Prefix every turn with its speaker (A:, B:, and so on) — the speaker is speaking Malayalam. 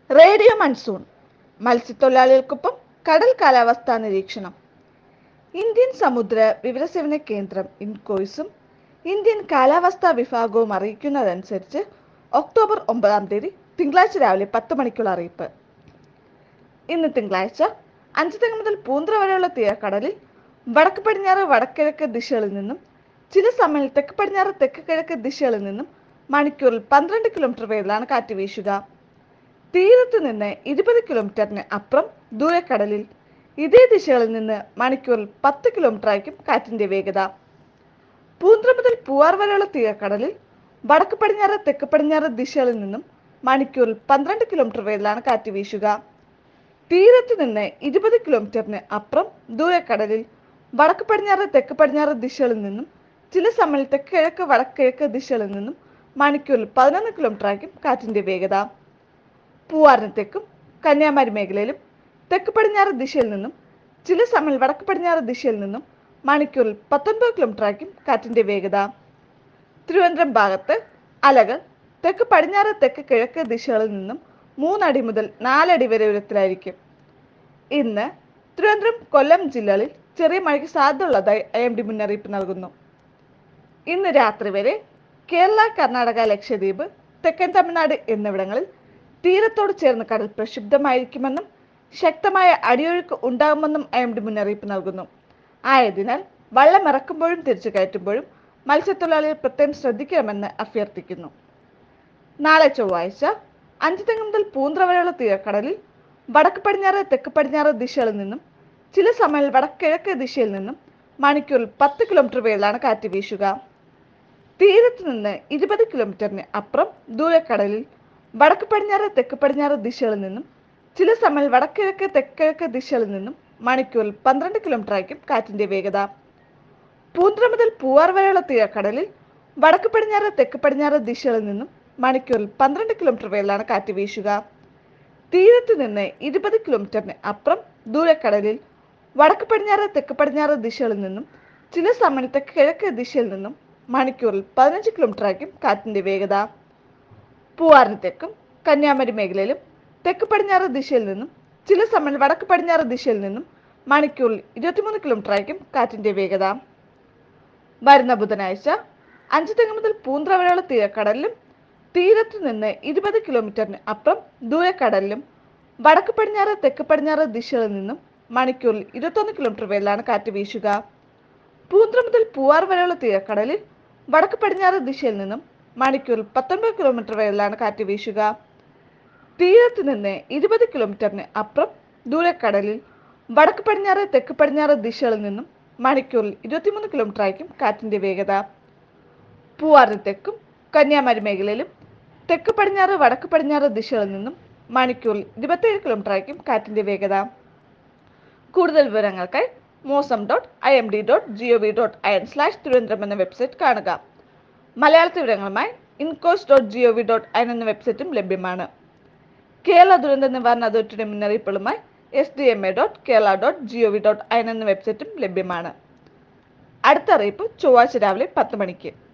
A: റേഡിയോ മൺസൂൺ മത്സ്യത്തൊഴിലാളികൾക്കൊപ്പം കടൽ കാലാവസ്ഥാ നിരീക്ഷണം ഇന്ത്യൻ സമുദ്ര വിവരസേവന കേന്ദ്രം ഇൻകോയ്സും ഇന്ത്യൻ കാലാവസ്ഥാ വിഭാഗവും അറിയിക്കുന്നതനുസരിച്ച് ഒക്ടോബർ ഒമ്പതാം തീയതി തിങ്കളാഴ്ച രാവിലെ പത്ത് മണിക്കുള്ള അറിയിപ്പ് ഇന്ന് തിങ്കളാഴ്ച അഞ്ചുതെങ്ങ് മുതൽ പൂന്ത്ര വരെയുള്ള തീരക്കടലിൽ വടക്ക് പടിഞ്ഞാറ് വടക്കിഴക്ക് ദിശകളിൽ നിന്നും ചില സമയങ്ങളിൽ തെക്ക് പടിഞ്ഞാറ് തെക്ക് കിഴക്ക് ദിശകളിൽ നിന്നും മണിക്കൂറിൽ പന്ത്രണ്ട് കിലോമീറ്റർ വേഗത്തിലാണ് കാറ്റ് വീശുക തീരത്ത് നിന്ന് ഇരുപത് കിലോമീറ്ററിന് അപ്പുറം ദൂരക്കടലിൽ ഇതേ ദിശകളിൽ നിന്ന് മണിക്കൂറിൽ പത്ത് കിലോമീറ്റർ ആയിരിക്കും കാറ്റിന്റെ വേഗത പൂന്ത്ര മുതൽ പൂവാർ വരെയുള്ള തീരക്കടലിൽ വടക്ക് പടിഞ്ഞാറ് തെക്ക് പടിഞ്ഞാറ് ദിശകളിൽ നിന്നും മണിക്കൂറിൽ പന്ത്രണ്ട് കിലോമീറ്റർ വേഗത്തിലാണ് കാറ്റ് വീശുക തീരത്ത് നിന്ന് ഇരുപത് കിലോമീറ്ററിന് അപ്പുറം ദൂരക്കടലിൽ വടക്ക് പടിഞ്ഞാറ് തെക്ക് പടിഞ്ഞാറ് ദിശകളിൽ നിന്നും ചില സമയങ്ങളിൽ തെക്ക് കിഴക്ക് വടക്ക് കിഴക്ക് ദിശകളിൽ നിന്നും മണിക്കൂറിൽ പതിനൊന്ന് കിലോമീറ്റർ ആയിരിക്കും കാറ്റിന്റെ വേഗത പൂവാറിന് തെക്കും കന്യാകുമാരി മേഖലയിലും തെക്ക് പടിഞ്ഞാറ് ദിശയിൽ നിന്നും ചില സമയങ്ങളിൽ വടക്ക് പടിഞ്ഞാറ് ദിശയിൽ നിന്നും മണിക്കൂറിൽ പത്തൊൻപത് കിലോമീറ്റർ ആയിരിക്കും കാറ്റിന്റെ വേഗത തിരുവനന്തപുരം ഭാഗത്ത് അലകൾ തെക്ക് പടിഞ്ഞാറ് തെക്ക് കിഴക്ക് ദിശകളിൽ നിന്നും മൂന്നടി മുതൽ നാലടി വരെ ഉയരത്തിലായിരിക്കും ഇന്ന് തിരുവനന്തപുരം കൊല്ലം ജില്ലകളിൽ ചെറിയ മഴയ്ക്ക് സാധ്യതയുള്ളതായി ഐ എം ഡി മുന്നറിയിപ്പ് നൽകുന്നു ഇന്ന് രാത്രി വരെ കേരള കർണാടക ലക്ഷദ്വീപ് തെക്കൻ തമിഴ്നാട് എന്നിവിടങ്ങളിൽ തീരത്തോട് ചേർന്ന് കടൽ പ്രക്ഷുബ്ധമായിരിക്കുമെന്നും ശക്തമായ അടിയൊഴുക്ക് ഉണ്ടാകുമെന്നും ഐ എം ഡി മുന്നറിയിപ്പ് നൽകുന്നു ആയതിനാൽ വള്ളം ഇറക്കുമ്പോഴും തിരിച്ചു കയറ്റുമ്പോഴും മത്സ്യത്തൊഴിലാളികൾ പ്രത്യേകം ശ്രദ്ധിക്കണമെന്ന് അഭ്യർത്ഥിക്കുന്നു നാളെ ചൊവ്വാഴ്ച അഞ്ചുതെങ്ങ് മുതൽ പൂന്ത്ര വരെയുള്ള തീരക്കടലിൽ വടക്ക് പടിഞ്ഞാറ് തെക്ക് പടിഞ്ഞാറ് ദിശകളിൽ നിന്നും ചില സമയങ്ങളിൽ വടക്ക് കിഴക്ക് ദിശയിൽ നിന്നും മണിക്കൂറിൽ പത്ത് കിലോമീറ്റർ വേഗത്തിലാണ് കാറ്റ് വീശുക തീരത്ത് നിന്ന് ഇരുപത് കിലോമീറ്ററിന് അപ്പുറം ദൂരക്കടലിൽ വടക്ക് പടിഞ്ഞാറ് തെക്ക് പടിഞ്ഞാറ് ദിശകളിൽ നിന്നും ചില സമയങ്ങളിൽ വടക്കിഴക്ക് തെക്കിഴക്ക് ദിശകളിൽ നിന്നും മണിക്കൂറിൽ പന്ത്രണ്ട് കിലോമീറ്റർ ആയിരിക്കും കാറ്റിന്റെ വേഗത പൂന്ത്ര മുതൽ പൂവാർ വരെയുള്ള തീരക്കടലിൽ വടക്ക് പടിഞ്ഞാറ് തെക്ക് പടിഞ്ഞാറ് ദിശകളിൽ നിന്നും മണിക്കൂറിൽ പന്ത്രണ്ട് കിലോമീറ്റർ വേഗത്തിലാണ് കാറ്റ് വീശുക തീരത്ത് നിന്ന് ഇരുപത് കിലോമീറ്ററിന് അപ്പുറം ദൂരക്കടലിൽ വടക്ക് പടിഞ്ഞാറ് തെക്ക് പടിഞ്ഞാറ് ദിശകളിൽ നിന്നും ചില സമയത്ത് തെക്ക് കിഴക്ക് ദിശയിൽ നിന്നും മണിക്കൂറിൽ പതിനഞ്ച് കിലോമീറ്റർ ആയിരിക്കും കാറ്റിന്റെ വേഗത പൂവാറിന് തെക്കും കന്യാകുമാരി മേഖലയിലും തെക്ക് പടിഞ്ഞാറ് ദിശയിൽ നിന്നും ചില സമയങ്ങളിൽ വടക്ക് പടിഞ്ഞാറ് ദിശയിൽ നിന്നും മണിക്കൂറിൽ ഇരുപത്തിമൂന്ന് കിലോമീറ്റർ ആയിരിക്കും കാറ്റിന്റെ വേഗത വരുന്ന ബുധനാഴ്ച അഞ്ച് തെങ്ങ് മുതൽ പൂന്ത്ര വരെയുള്ള തീരക്കടലിലും തീരത്ത് നിന്ന് ഇരുപത് കിലോമീറ്ററിന് അപ്പുറം ദൂരക്കടലിലും വടക്ക് പടിഞ്ഞാറ് തെക്ക് പടിഞ്ഞാറ് ദിശകളിൽ നിന്നും മണിക്കൂറിൽ ഇരുപത്തൊന്ന് കിലോമീറ്റർ വേഗത്തിലാണ് കാറ്റ് വീശുക പൂന്ത്ര മുതൽ പൂവാർ വരെയുള്ള തീരക്കടലിൽ വടക്ക് പടിഞ്ഞാറ് ദിശയിൽ നിന്നും മണിക്കൂറിൽ പത്തൊൻപത് കിലോമീറ്റർ വേഗത്തിലാണ് കാറ്റ് വീശുക തീരത്ത് നിന്ന് ഇരുപത് കിലോമീറ്ററിന് അപ്പുറം ദൂരക്കടലിൽ വടക്ക് പടിഞ്ഞാറ് തെക്ക് പടിഞ്ഞാറ് ദിശകളിൽ നിന്നും മണിക്കൂറിൽ ഇരുപത്തിമൂന്ന് കിലോമീറ്റർ ആയിരിക്കും കാറ്റിന്റെ വേഗത പൂവാറിന് തെക്കും കന്യാകുമാരി മേഖലയിലും തെക്ക് പടിഞ്ഞാറ് വടക്ക് പടിഞ്ഞാറ് ദിശകളിൽ നിന്നും മണിക്കൂറിൽ ഇരുപത്തേഴ് കിലോമീറ്റർ ആയിരിക്കും കാറ്റിന്റെ വേഗത കൂടുതൽ വിവരങ്ങൾക്കായി Mausam dot I M D dot G O V dot I N slash Thiruvananthapuram എന്ന വെബ്സൈറ്റ് കാണുക മലയാളത്തിൽ വിവരങ്ങളുമായി INCOIS dot G O V dot I N എന്ന വെബ്സൈറ്റും ലഭ്യമാണ് കേരള ദുരന്ത നിവാരണ അതോറിറ്റിയുടെ മുന്നറിയിപ്പുകളുമായി S D M A dot Kerala dot G O V dot I N എന്ന വെബ്സൈറ്റും ലഭ്യമാണ് അടുത്ത അറിയിപ്പ് ചൊവ്വാഴ്ച രാവിലെ പത്ത് മണിക്ക്